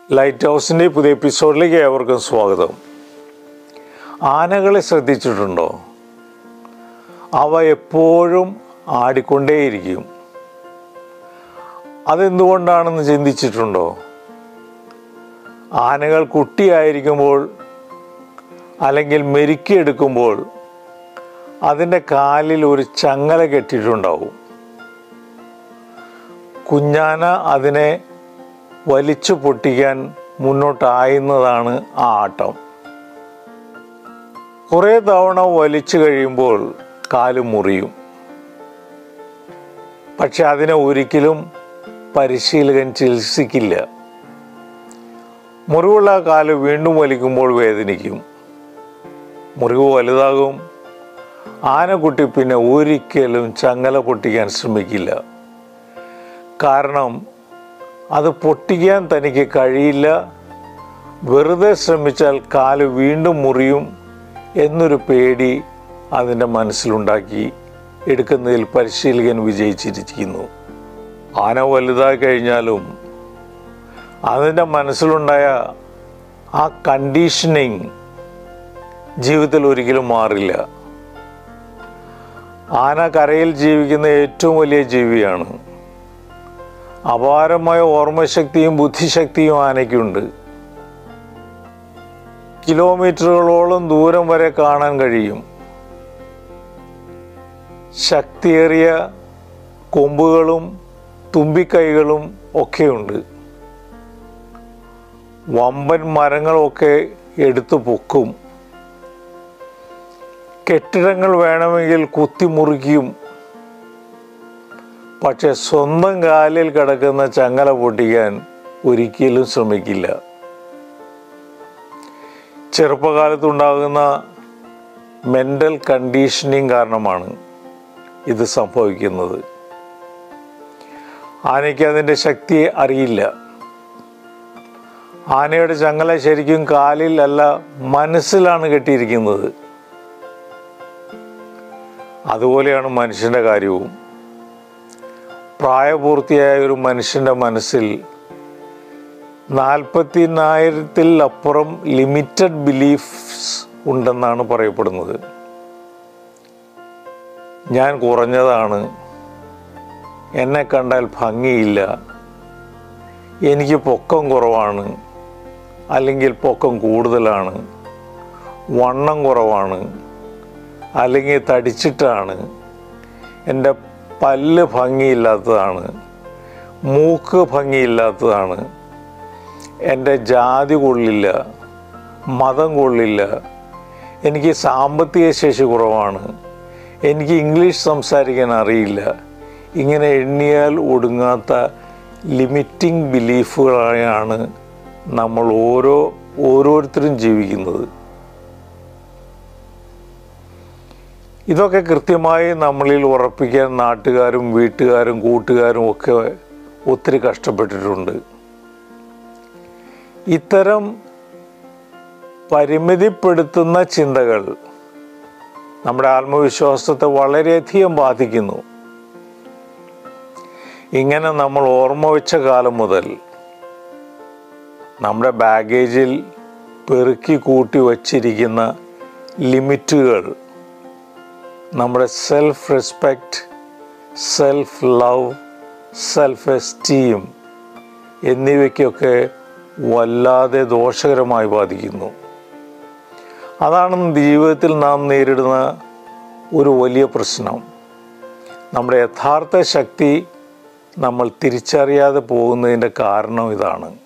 light ഹൗസിൻ്റെ പുതിയ എപ്പിസോഡിലേക്ക് ഏവർക്കും സ്വാഗതം ആനകളെ ശ്രദ്ധിച്ചിട്ടുണ്ടോ അവ എപ്പോഴും ആടിക്കൊണ്ടേയിരിക്കും അതെന്തുകൊണ്ടാണെന്ന് ചിന്തിച്ചിട്ടുണ്ടോ ആനകൾ കുട്ടിയായിരിക്കുമ്പോൾ അല്ലെങ്കിൽ മെരുക്കിയെടുക്കുമ്പോൾ അതിൻ്റെ കാലിൽ ഒരു ചങ്ങല കെട്ടിയിട്ടുണ്ടാവും കുഞ്ഞാന അതിനെ വലിച്ചു പൊട്ടിക്കാൻ മുന്നോട്ടായുന്നതാണ് ആ ആട്ടം കുറേ തവണ വലിച്ചു കഴിയുമ്പോൾ കാല് മുറിയും പക്ഷെ അതിനെ ഒരിക്കലും പരിശീലകൻ ചികിത്സിക്കില്ല മുറിവുള്ള കാല് വീണ്ടും വലിക്കുമ്പോൾ വേദനിക്കും മുറിവ് വലുതാകും ആനക്കുട്ടി പിന്നെ ഒരിക്കലും ചങ്ങല പൊട്ടിക്കാൻ ശ്രമിക്കില്ല കാരണം അത് പൊട്ടിക്കാൻ തനിക്ക് കഴിയില്ല വെറുതെ ശ്രമിച്ചാൽ കാല് വീണ്ടും മുറിയും എന്നൊരു പേടി അതിൻ്റെ മനസ്സിലുണ്ടാക്കി എടുക്കുന്നതിൽ പരിശീലകൻ വിജയിച്ചിരിക്കുന്നു ആന വലുതായി കഴിഞ്ഞാലും അതിൻ്റെ മനസ്സിലുണ്ടായ ആ കണ്ടീഷനിങ് ജീവിതത്തിൽ ഒരിക്കലും മാറില്ല ആന കരയിൽ ജീവിക്കുന്ന ഏറ്റവും വലിയ ജീവിയാണ് അപാരമായ ഓർമ്മശക്തിയും ബുദ്ധിശക്തിയും ആനയ്ക്കുണ്ട് കിലോമീറ്ററുകളോളം ദൂരം വരെ കാണാൻ കഴിയും ശക്തിയേറിയ കൊമ്പുകളും തുമ്പിക്കൈകളും ഒക്കെയുണ്ട് വമ്പൻ മരങ്ങളൊക്കെ എടുത്തു പൊക്കും കെട്ടിടങ്ങൾ വേണമെങ്കിൽ കുത്തിമുറിക്കും പക്ഷെ സ്വന്തം കാലിൽ കിടക്കുന്ന ചങ്ങല പൊട്ടിക്കാൻ ഒരിക്കലും ശ്രമിക്കില്ല ചെറുപ്പകാലത്തുണ്ടാകുന്ന മെൻ്റൽ കണ്ടീഷനിങ് കാരണമാണ് ഇത് സംഭവിക്കുന്നത് ആനയ്ക്ക് അതിൻ്റെ ശക്തി അറിയില്ല ആനയുടെ ചങ്ങല ശരിക്കും കാലിൽ അല്ല മനസ്സിലാണ് കെട്ടിയിരിക്കുന്നത് അതുപോലെയാണ് മനുഷ്യൻ്റെ കാര്യവും പ്രായപൂർത്തിയായ ഒരു മനുഷ്യൻ്റെ മനസ്സിൽ നാൽപ്പത്തിനായിരത്തിൽ അപ്പുറം ലിമിറ്റഡ് ബിലീഫ്സ് ഉണ്ടെന്നാണ് പറയപ്പെടുന്നത് ഞാൻ കുറഞ്ഞതാണ് എന്നെ കണ്ടാൽ ഭംഗിയില്ല എനിക്ക് പൊക്കം കുറവാണ് അല്ലെങ്കിൽ പൊക്കം കൂടുതലാണ് വണ്ണം കുറവാണ് അല്ലെങ്കിൽ തടിച്ചിട്ടാണ് എൻ്റെ പല്ല് ഭംഗിയില്ലാത്തതാണ് മൂക്ക് ഭംഗിയില്ലാത്തതാണ് എൻ്റെ ജാതി കൊള്ളില്ല മതം കൊള്ളില്ല എനിക്ക് സാമ്പത്തിക ശേഷി കുറവാണ് എനിക്ക് ഇംഗ്ലീഷ് സംസാരിക്കാൻ അറിയില്ല ഇങ്ങനെ എണ്ണിയാൽ ഒടുങ്ങാത്ത ലിമിറ്റിംഗ് ബിലീഫുകളായാണ് നമ്മൾ ഓരോ ഓരോരുത്തരും ജീവിക്കുന്നത് ഇതൊക്കെ കൃത്യമായി നമ്മളിൽ ഉറപ്പിക്കാൻ നാട്ടുകാരും വീട്ടുകാരും കൂട്ടുകാരും ഒക്കെ ഒത്തിരി കഷ്ടപ്പെട്ടിട്ടുണ്ട് ഇത്തരം പരിമിതിപ്പെടുത്തുന്ന ചിന്തകൾ നമ്മുടെ ആത്മവിശ്വാസത്തെ വളരെയധികം ബാധിക്കുന്നു ഇങ്ങനെ നമ്മൾ ഓർമ്മ വെച്ച കാലം മുതൽ നമ്മുടെ ബാഗേജിൽ പെറുക്കി കൂട്ടി വച്ചിരിക്കുന്ന ലിമിറ്റുകൾ നമ്മുടെ self respect self love self esteem എന്നിവയ്ക്കൊക്കെ വല്ലാതെ ദോഷകരമായി ബാധിക്കുന്നു അതാണ് ജീവിതത്തിൽ നാം നേരിടുന്ന ഒരു വലിയ പ്രശ്നം നമ്മുടെ യഥാർത്ഥ ശക്തി നമ്മൾ തിരിച്ചറിയാതെ പോകുന്നതിൻ്റെ കാരണം ഇതാണ്